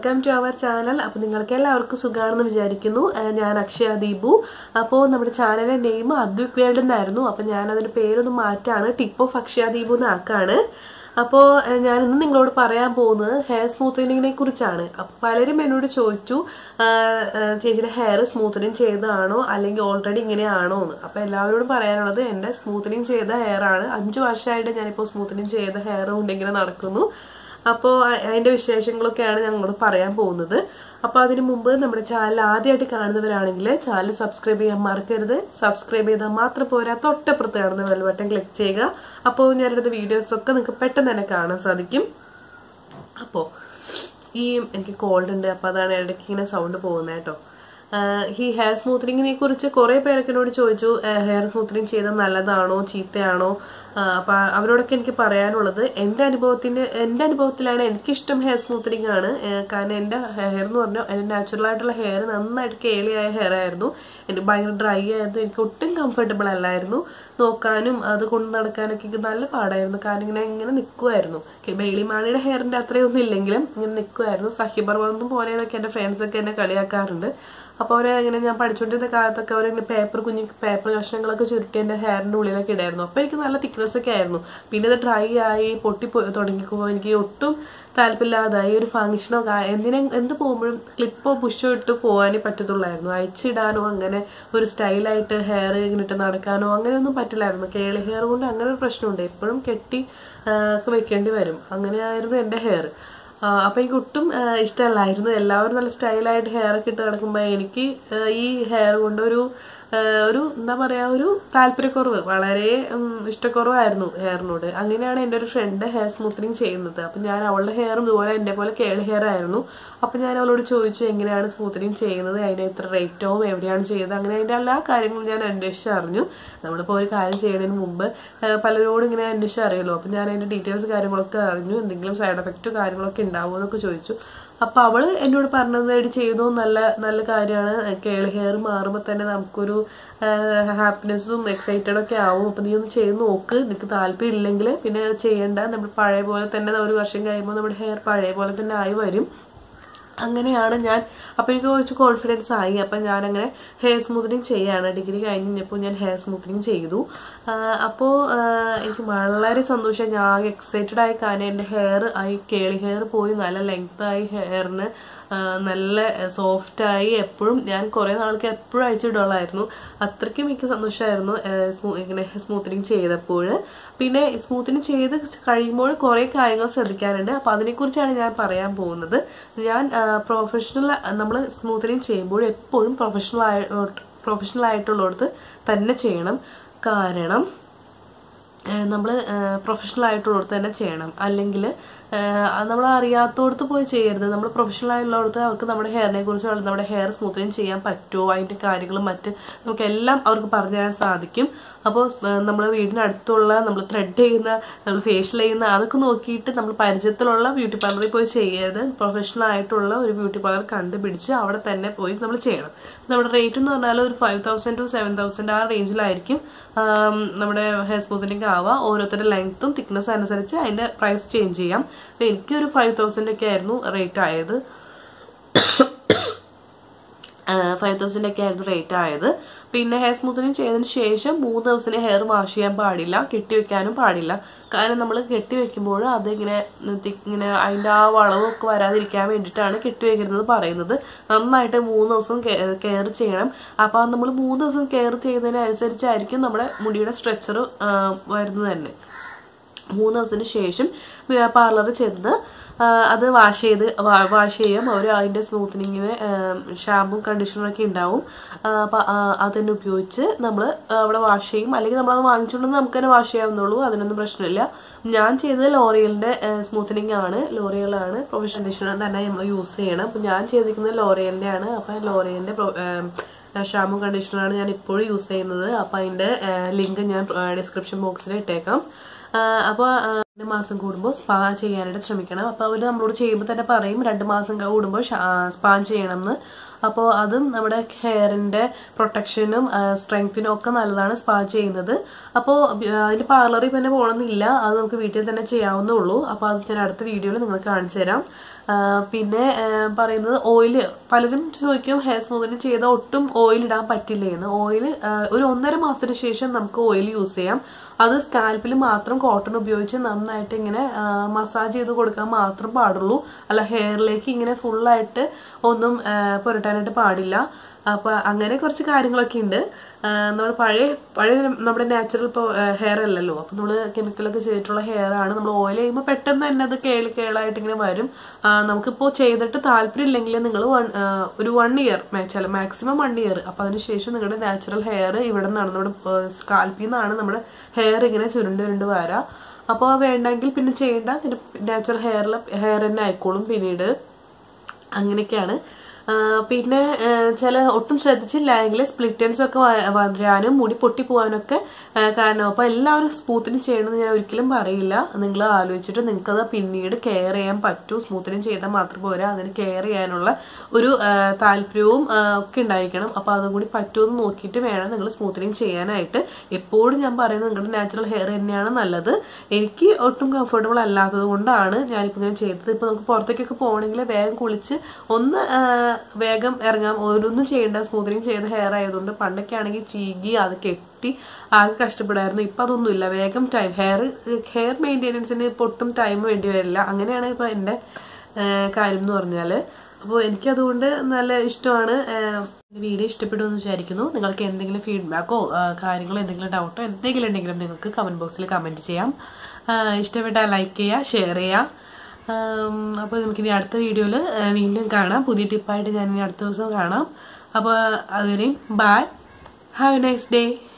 welcome to our channel അപ്പോൾ നിങ്ങൾക്ക് എല്ലാവർക്കും സുഖമാണെന്ന് വിചാരിക്കുന്നു ഏഹ് ഞാൻ അക്ഷയ ദീപു അപ്പോൾ നമ്മുടെ ചാനലിന്റെ നെയിം അദ്വിക് വേൾഡ് എന്നായിരുന്നു അപ്പോൾ ഞാൻ അതിന്റെ പേരൊന്ന് മാറ്റാണ് ടിപ്പ് ഓഫ് അക്ഷയ ദീപു എന്നാക്കാണ് അപ്പോൾ ഞാൻ ഇന്ന് നിങ്ങളോട് പറയാൻ പോകുന്നത് ഹെയർ സ്മൂത്തനിങ്ങിനെ കുറിച്ചാണ് അപ്പോൾ പലരും എന്നോട് ചോദിച്ചു ആഹ് ആഹ് ചേച്ചിയുടെ ഹെയർ സ്മൂത്തനിങ് ചെയ്തതാണോ അല്ലെങ്കിൽ ഓൾറെഡി ഇങ്ങനെയാണോ എന്ന് അപ്പോൾ എല്ലാവരോടും പറയാനുള്ളത് എൻ്റെ സ്മൂത്തനിങ് ചെയ്ത ഹെയർ ആണ് അഞ്ച് വർഷമായിട്ട് ഞാനിപ്പോൾ സ്മൂത്തനിങ് ചെയ്ത ഹെയർ കൊണ്ട് ഇങ്ങനെ നടക്കുന്നു അപ്പോൾ അതിന്റെ വിശേഷങ്ങളൊക്കെയാണ് ഞങ്ങളോട് പറയാൻ പോകുന്നത് അപ്പോൾ അതിന് മുമ്പ് നമ്മുടെ ചാനൽ ആദ്യമായിട്ട് കാണുന്നവരാണെങ്കിൽ ചാനൽ സബ്സ്ക്രൈബ് ചെയ്യാൻ മറക്കരുത് സബ്സ്ക്രൈബ് ചെയ്താൽ മാത്രം പോരാ തൊട്ടപ്പുറത്ത് കാണുന്ന ബെൽ ബട്ടൺ ക്ലിക്ക് ചെയ്യുക അപ്പോൾ ഞാനെടുത്ത വീഡിയോസ് ഒക്കെ നിങ്ങൾക്ക് പെട്ടെന്ന് തന്നെ കാണാൻ സാധിക്കും അപ്പോൾ ഈ എനിക്ക് കോൾഡ് ഉണ്ട് അപ്പോൾ അതാണ് ഇടയ്ക്ക് ഇങ്ങനെ സൗണ്ട് പോകുന്നത് കേട്ടോ ആഹ് ഈ ഹെയർ സ്മൂത്തനിങ്ങിനെ കുറിച്ച് കുറെ പേരൊക്കെ എന്നോട് ചോദിച്ചു ആഹ് ഹെയർ സ്മൂത്തനിങ് ചെയ്താൽ നല്ലതാണോ ചീത്തയാണോ ആഹ് അപ്പൊ അവരോടൊക്കെ എനിക്ക് പറയാനുള്ളത് എന്റെ അനുഭവത്തിന് എന്റെ അനുഭവത്തിലാണ് എനിക്കിഷ്ടം ഹെയർ സ്മൂത്തനിങ് ആണ് ആഹ് കാരണം എന്റെ ഹെയർ എന്ന് പറഞ്ഞാൽ എന്റെ നാച്ചുറൽ ആയിട്ടുള്ള ഹെയർ നന്നായിട്ട് കേളിയായ ഹെയർ ആയിരുന്നു എനിക്ക് ഭയങ്കര ഡ്രൈ ആയിരുന്നു എനിക്ക് ഒട്ടും കംഫർട്ടബിൾ അല്ലായിരുന്നു നോക്കാനും അത് കൊണ്ട് നടക്കാനൊക്കെ എനിക്ക് നല്ല പാടായിരുന്നു കാരണം ഇങ്ങനെ ഇങ്ങനെ നിൽക്കുമായിരുന്നു ബെയിലി മാണിയുടെ ഹെയറിന്റെ അത്രയൊന്നും ഇല്ലെങ്കിലും ഇങ്ങനെ നിൽക്കുമായിരുന്നു സഹിബർവന്തും പോലെയൊക്കെ എന്റെ ഫ്രണ്ട്സ് ഒക്കെ എന്നെ കളിയാക്കാറുണ്ട് അപ്പോൾ അവർ ഇങ്ങനെ ഞാൻ പഠിച്ചുകൊണ്ടിരുന്ന കാലത്തൊക്കെ അവർ ഇങ്ങനെ പേപ്പർ കുഞ്ഞു പേപ്പർ കഷ്ണങ്ങളൊക്കെ ചുരുട്ടി എൻ്റെ ഹെയറിൻ്റെ ഉള്ളിലൊക്കെ ഇടായിരുന്നു അപ്പോൾ എനിക്ക് നല്ല തിക്നെസ് ഒക്കെ ആയിരുന്നു പിന്നെ ഇത് ഡ്രൈ ആയി പൊട്ടി തുടങ്ങിക്കുമ്പോൾ എനിക്ക് ഒട്ടും താല്പര്യമില്ലാതായി ഒരു ഫംഗ്ഷനോ എന്തിനെ എന്ത് പോകുമ്പോഴും ക്ലിപ്പോ പുഷോ ഇട്ട് പോകാനേ പറ്റത്തുള്ളായിരുന്നു അയച്ചിടാനോ അങ്ങനെ ഒരു സ്റ്റൈലായിട്ട് ഹെയർ ഇങ്ങനെ ഇട്ട് നടക്കാനോ അങ്ങനെയൊന്നും പറ്റില്ലായിരുന്നു കേളി ഹെയർ കൊണ്ട് അങ്ങനെ ഒരു പ്രശ്നമുണ്ട് എപ്പോഴും കെട്ടി ഒക്കെ വെക്കേണ്ടി വരും അങ്ങനെയായിരുന്നു എൻ്റെ ഹെയർ അപ്പൊ എനിക്ക് ഒട്ടും ഇഷ്ടമല്ലായിരുന്നു എല്ലാവരും നല്ല സ്റ്റൈലായിട്ട് ഹെയർ ഒക്കെ ഇട്ട് നടക്കുമ്പോൾ എനിക്ക് ഈ ഹെയർ കൊണ്ട് ഒരു ഒരു എന്താ പറയാ ഒരു താല്പര്യക്കുറവ് വളരെ ഇഷ്ടക്കുറവായിരുന്നു ഹെയറിനോട് അങ്ങനെയാണ് എൻ്റെ ഒരു ഫ്രണ്ട് ഹെയർ സ്മൂത്തനിങ് ചെയ്യുന്നത് അപ്പൊ ഞാൻ അവളുടെ ഹെയറും ഇതുപോലെ എന്നെ പോലെ കേളി ഹെയർ ആയിരുന്നു അപ്പൊ ഞാൻ അവളോട് ചോദിച്ചു എങ്ങനെയാണ് സ്മൂത്തനിങ് ചെയ്യുന്നത് അതിന് എത്ര റേറ്റോ എവിടെയാണ് ചെയ്യുന്നത് അങ്ങനെ അതിന്റെ എല്ലാ കാര്യങ്ങളും ഞാൻ അന്വേഷിച്ചറിഞ്ഞു നമ്മളിപ്പോൾ ഒരു കാര്യം ചെയ്യുന്നതിന് മുമ്പ് പലരോടും ഇങ്ങനെ അന്വേഷിച്ചറിയല്ലോ അപ്പൊ ഞാൻ അതിന്റെ ഡീറ്റെയിൽസ് കാര്യങ്ങളൊക്കെ അറിഞ്ഞു എന്തെങ്കിലും സൈഡ് എഫക്റ്റോ കാര്യങ്ങളൊക്കെ ഉണ്ടാവുമോ എന്നൊക്കെ ചോദിച്ചു അപ്പൊ അവള് എന്നോട് പറഞ്ഞത് ചെയ്തു നല്ല നല്ല കാര്യമാണ് കേളി ഹെയർ മാറുമ്പോൾ തന്നെ നമുക്കൊരു ഹാപ്പിനെസ്സും എക്സൈറ്റഡ് ഒക്കെ ആവും അപ്പൊ നീ ഒന്ന് ചെയ്ത് നോക്ക് നിനക്ക് താല്പര്യം ഇല്ലെങ്കിൽ പിന്നെ ചെയ്യണ്ട നമ്മൾ പഴയ പോലെ തന്നെ ഒരു വർഷം കഴിയുമ്പോൾ നമ്മുടെ ഹെയർ പഴയ പോലെ തന്നെ ആയി വരും അങ്ങനെയാണ് ഞാൻ അപ്പോൾ എനിക്ക് കുറച്ച് കോൺഫിഡൻസ് ആയി അപ്പം ഞാനങ്ങനെ ഹെയർ സ്മൂത്തനിങ് ചെയ്യാണ് ഡിഗ്രി കഴിഞ്ഞപ്പോൾ ഞാൻ ഹെയർ സ്മൂത്തനിങ് ചെയ്തു അപ്പോൾ എനിക്ക് വളരെ സന്തോഷം ഞാൻ ആകെ എക്സൈറ്റഡ് ആയി കാരണം എൻ്റെ ഹെയർ ആയി കേളി ഹെയർ പോയി നല്ല ലെങ്ത് ആയി ഹെയറിന് നല്ല സോഫ്റ്റായി എപ്പോഴും ഞാൻ കുറേ നാൾക്ക് എപ്പോഴും അയച്ചിടുള്ളായിരുന്നു അത്രയ്ക്കും എനിക്ക് സന്തോഷമായിരുന്നു ഇങ്ങനെ സ്മൂത്തനിങ് ചെയ്തപ്പോൾ പിന്നെ സ്മൂത്തനിങ് ചെയ്ത് കഴിയുമ്പോൾ കുറേ കാര്യങ്ങൾ ശ്രദ്ധിക്കാനുണ്ട് അപ്പോൾ അതിനെക്കുറിച്ചാണ് ഞാൻ പറയാൻ പോകുന്നത് ഞാൻ പ്രൊഫഷണൽ നമ്മൾ സ്മൂത്തനിങ് ചെയ്യുമ്പോൾ എപ്പോഴും പ്രൊഫഷണൽ ആയി പ്രൊഫഷണൽ ആയിട്ടുള്ളിടത്ത് തന്നെ ചെയ്യണം കാരണം നമ്മൾ പ്രൊഫഷണൽ ആയിട്ടുള്ളിടത്ത് തന്നെ ചെയ്യണം അല്ലെങ്കിൽ നമ്മൾ അറിയാത്തോടത്ത് പോയി ചെയ്യരുത് നമ്മൾ പ്രൊഫഷണൽ ആയിട്ടുള്ളിടത്ത് അവർക്ക് നമ്മുടെ ഹെയറിനെ കുറിച്ച് നമ്മുടെ ഹെയർ സ്മൂത്തനിങ് ചെയ്യാൻ പറ്റുമോ അതിൻ്റെ കാര്യങ്ങളും മറ്റ് നമുക്ക് എല്ലാം അവർക്ക് പറഞ്ഞു തരാൻ സാധിക്കും അപ്പോൾ നമ്മൾ വീടിനടുത്തുള്ള നമ്മൾ ത്രെഡ് ചെയ്യുന്ന നമ്മൾ ഫേഷ്യൽ ചെയ്യുന്ന അതൊക്കെ നോക്കിയിട്ട് നമ്മൾ പരിചയത്തിലുള്ള ബ്യൂട്ടി പാർലറിൽ പോയി ചെയ്യരുത് പ്രൊഫഷണൽ ആയിട്ടുള്ള ഒരു ബ്യൂട്ടി പാർലർ കണ്ടുപിടിച്ച് അവിടെ തന്നെ പോയി നമ്മൾ ചെയ്യണം നമ്മുടെ റേറ്റ് എന്ന് പറഞ്ഞാൽ ഒരു five thousand to seven thousand ആ റേഞ്ചിലായിരിക്കും നമ്മുടെ ഹെയർ സ്മൂത്തനിങ് ആവുക ഓരോരുത്തരുടെ ലെങ്ത്തും തിക്നെസ് അനുസരിച്ച് അതിൻ്റെ പ്രൈസ് ചേഞ്ച് ചെയ്യാം അപ്പോൾ എനിക്ക് ഒരു ഫൈവ് തൗസൻഡ് ഒക്കെ ആയിരുന്നു റേറ്റ് ആയത് ഫൈവ് തൗസൻഡ് ഒക്കെ ആയിരുന്നു റേറ്റ് ആയത് പിന്നെ ഹെയർ സ്മൂത്തനിങ് ചെയ്തതിന് ശേഷം മൂന്ന് ദിവസത്തിന് ഹെയർ വാഷ് ചെയ്യാൻ പാടില്ല കെട്ടി വെക്കാനും പാടില്ല കാരണം നമ്മൾ കെട്ടി വെക്കുമ്പോൾ അതിങ്ങനെ ഇങ്ങനെ അതിൻ്റെ ആ വളവൊക്കെ വരാതിരിക്കാൻ വേണ്ടിയിട്ടാണ് കെട്ടി വെക്കരുതെന്ന് പറയുന്നത് നന്നായിട്ട് മൂന്ന് ദിവസം കെയർ ചെയ്യണം അപ്പോൾ നമ്മൾ മൂന്ന് ദിവസം കെയർ ചെയ്യുന്നതിനനുസരിച്ചായിരിക്കും നമ്മുടെ മുടിയുടെ സ്ട്രെച്ചർ വരുന്നത് തന്നെ മൂന്ന് ദിവസത്തിന് ശേഷം പാർലറിൽ ചെന്ന് അത് വാഷ് ചെയ്ത് വാഷ് ചെയ്യും അവർ അതിൻ്റെ സ്മൂത്തനിങ്ങിന് ഷാമ്പും കണ്ടീഷണറൊക്കെ ഉണ്ടാവും അപ്പം അതിനെ ഉപയോഗിച്ച് നമ്മൾ അവിടെ വാഷ് ചെയ്യും അല്ലെങ്കിൽ നമ്മളത് വാങ്ങിച്ചുകൊണ്ടെന്ന് നമുക്ക് തന്നെ വാഷ് ചെയ്യാവുന്നുള്ളൂ അതിനൊന്നും പ്രശ്നമില്ല ഞാൻ ചെയ്തത് ലോറിയലിൻ്റെ സ്മൂത്തനിങ് ആണ് ലോറിയലാണ് പ്രൊഫഷണൽ കണ്ടീഷണർ തന്നെ നമ്മൾ യൂസ് ചെയ്യണം അപ്പം ഞാൻ ചെയ്തിരിക്കുന്നത് ലോറിയലിൻ്റെ ആണ് അപ്പം ലോറിയലിൻ്റെ ഷാമ്പു കണ്ടീഷണറാണ് ഞാൻ ഇപ്പോഴും യൂസ് ചെയ്യുന്നത് അപ്പം അതിൻ്റെ ലിങ്ക് ഞാൻ ഡിസ്ക്രിപ്ഷൻ ബോക്സിൽ ഇട്ടേക്കാം അപ്പോൾ രണ്ട് മാസം കൂടുമ്പോൾ സ്പാ ചെയ്യാനായിട്ട് ശ്രമിക്കണം അപ്പോൾ അവർ നമ്മളോട് ചെയ്യുമ്പോൾ തന്നെ പറയും രണ്ട് മാസം കൂടുമ്പോൾ സ്പാ ചെയ്യണമെന്ന് അപ്പോൾ അതും നമ്മുടെ ഹെയറിന്റെ പ്രൊട്ടക്ഷനും സ്ട്രെങ്ത്തിനും ഒക്കെ നല്ലതാണ് സ്പാ ചെയ്യുന്നത് അപ്പോൾ അതിന്റെ പാർലറിൽ തന്നെ പോകണമെന്നില്ല അത് നമുക്ക് വീട്ടിൽ തന്നെ ചെയ്യാവുന്നേ ഉള്ളൂ അപ്പോൾ അത് ഞാൻ അടുത്ത വീഡിയോയിൽ നിങ്ങൾക്ക് കാണിച്ചു തരാം ആ, പിന്നെ ആ, പറയുന്നത് ഓയില് പലരും ചോദിക്കും ഹെയർ സ്മൂത്തനിങ് ചെയ്ത ഒട്ടും ഓയിൽ ഇടാൻ പറ്റില്ല എന്ന് ഓയിൽ ഒരു ഒന്നര മാസത്തിന് ശേഷം നമുക്ക് ഓയിൽ യൂസ് ചെയ്യാം അത് സ്കാൽപ്പിൽ മാത്രം കോട്ടൺ ഉപയോഗിച്ച് നന്നായിട്ട് ഇങ്ങനെ മസാജ് ചെയ്ത് കൊടുക്കാൻ മാത്രം പാടുള്ളൂ അല്ല ഹെയറിലേക്ക് ഇങ്ങനെ ഫുള്ളായിട്ട് ഒന്നും ആ, പുരട്ടാനായിട്ട് പാടില്ല അപ്പൊ അങ്ങനെ കുറച്ച് കാര്യങ്ങളൊക്കെ ഉണ്ട് നമ്മൾ പഴയ പഴയ നമ്മുടെ നാച്ചുറൽ ഇപ്പോൾ ഹെയർ അല്ലല്ലോ അപ്പൊ നമ്മൾ കെമിക്കലൊക്കെ ചെയ്തിട്ടുള്ള ഹെയർ ആണ് നമ്മൾ ഓയിൽ ചെയ്യുമ്പോൾ പെട്ടെന്ന് തന്നെ അത് കേളി കേളായിട്ട് ഇങ്ങനെ വരും ആ, നമുക്കിപ്പോൾ ചെയ്തിട്ട് താല്പര്യം ഇല്ലെങ്കിൽ നിങ്ങൾ ഒരു വൺ ഇയർ ചില മാക്സിമം വൺ ഇയർ അപ്പൊ അതിനുശേഷം നിങ്ങളുടെ നാച്ചുറൽ ഹെയർ ഇവിടെ നിന്നാണ് നമ്മുടെ സ്കാൽപ്പിൽ നിന്നാണ് നമ്മുടെ ഹെയർ ഇങ്ങനെ ചുരുണ്ട് ചുരുണ്ട് വരാം അപ്പോൾ വേണ്ടെങ്കിൽ പിന്നെ ചെയ്യേണ്ട നാച്ചുറൽ ഹെയറിൽ ഹെയർ തന്നെ ആയിക്കോളും പിന്നീട് അങ്ങനെയൊക്കെയാണ് ആ, പിന്നെ ആ, ചില ഒട്ടും ശ്രദ്ധിച്ചില്ല എങ്കിൽ സ്പ്ലിറ്റൻസ് ഒക്കെ വ- വരാനും മുടി പൊട്ടി പോകാനൊക്കെ ആ, കാരണം അപ്പൊ എല്ലാവരും സ്മൂത്തിനിങ് ചെയ്യണമെന്ന് ഞാൻ ഒരിക്കലും പറയില്ല നിങ്ങൾ ആലോചിച്ചിട്ട് നിങ്ങൾക്കത് പിന്നീട് കെയർ ചെയ്യാൻ പറ്റൂ സ്മൂത്തിനിങ് ചെയ്താൽ മാത്രം പോരാ അതിന് കെയർ ചെയ്യാനുള്ള ഒരു ആ, താല്പര്യവും ആ, ഒക്കെ ഉണ്ടായിരിക്കണം അപ്പൊ അതും കൂടി പറ്റുമെന്ന് നോക്കിയിട്ട് വേണം നിങ്ങൾ സ്മൂത്തിനിങ് ചെയ്യാനായിട്ട് എപ്പോഴും ഞാൻ പറയുന്നത് നിങ്ങളുടെ നാച്ചുറൽ ഹെയർ തന്നെയാണ് നല്ലത് എനിക്ക് ഒട്ടും കംഫർട്ടബിൾ അല്ലാത്തത് കൊണ്ടാണ് ഞാനിപ്പോൾ ഇങ്ങനെ ചെയ്തത് ഇപ്പൊ നമുക്ക് പുറത്തേക്കൊക്കെ പോകണമെങ്കിൽ വേഗം കുളിച്ച് ഒന്ന് ആ, വേഗം ഇറങ്ങാം ഓരോന്നും ചെയ്യേണ്ട സ്മൂത്തനിങ് ചെയ്ത ഹെയർ ആയതുകൊണ്ട് പണ്ടൊക്കെ ആണെങ്കിൽ ചീകി അത് കെട്ടി ആകെ കഷ്ടപ്പെടായിരുന്നു ഇപ്പൊ അതൊന്നുമില്ല വേഗം ടൈം ഹെയർ ഹെയർ മെയിൻ്റെനൻസിന് ഇപ്പൊ ഒട്ടും ടൈം വേണ്ടി വരില്ല അങ്ങനെയാണ് ഇപ്പൊ എന്റെ ആ, കാര്യം എന്ന് പറഞ്ഞാല് അപ്പോൾ എനിക്കതുകൊണ്ട് നല്ല ഇഷ്ടമാണ് വീഡിയോ ഇഷ്ടപ്പെടുമെന്ന് വിചാരിക്കുന്നു നിങ്ങൾക്ക് എന്തെങ്കിലും ഫീഡ്ബാക്കോ കാര്യങ്ങളോ എന്തെങ്കിലും ഡൗട്ടോ എന്തെങ്കിലും ഉണ്ടെങ്കിലും നിങ്ങൾക്ക് കമന്റ് ബോക്സിൽ കമന്റ് ചെയ്യാം ആ, ഇഷ്ടപ്പെട്ടാൽ ലൈക്ക് ചെയ്യുക ഷെയർ ചെയ്യുക അപ്പോൾ നമുക്കിനി അടുത്ത വീഡിയോയിൽ വീണ്ടും കാണാം പുതിയ ടിപ്പായിട്ട് ഞാൻ ഇനി അടുത്ത ദിവസം കാണാം അപ്പോൾ അതുവരെയും bye have a nice day